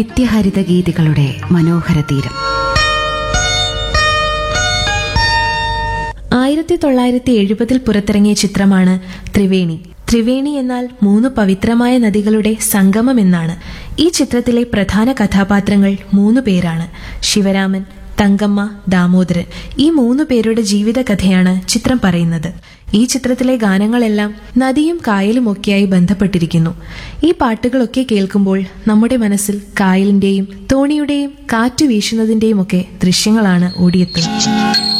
നിത്യഹരിത ഗീതികളുടെ മനോഹര തീരം ആയിരത്തി തൊള്ളായിരത്തി എഴുപതിൽ പുറത്തിറങ്ങിയ ചിത്രമാണ് ത്രിവേണി ത്രിവേണി എന്നാൽ മൂന്ന് പവിത്രമായ നദികളുടെ സംഗമം എന്നാണ് ഈ ചിത്രത്തിലെ പ്രധാന കഥാപാത്രങ്ങൾ മൂന്ന് പേരാണ് ശിവരാമൻ തങ്കമ്മ ദാമോദരൻ ഈ മൂന്ന് പേരുടെ ജീവിത കഥയാണ് ചിത്രം പറയുന്നത് ഈ ചിത്രത്തിലെ ഗാനങ്ങളെല്ലാം നദിയും കായലും ഒക്കെയായി ബന്ധപ്പെട്ടിരിക്കുന്നു ഈ പാട്ടുകളൊക്കെ കേൾക്കുമ്പോൾ നമ്മുടെ മനസ്സിൽ കായലിന്റെയും തോണിയുടെയും കാറ്റു വീശുന്നതിന്റെയും ഒക്കെ ദൃശ്യങ്ങളാണ് ഓടിയെത്തുന്നത്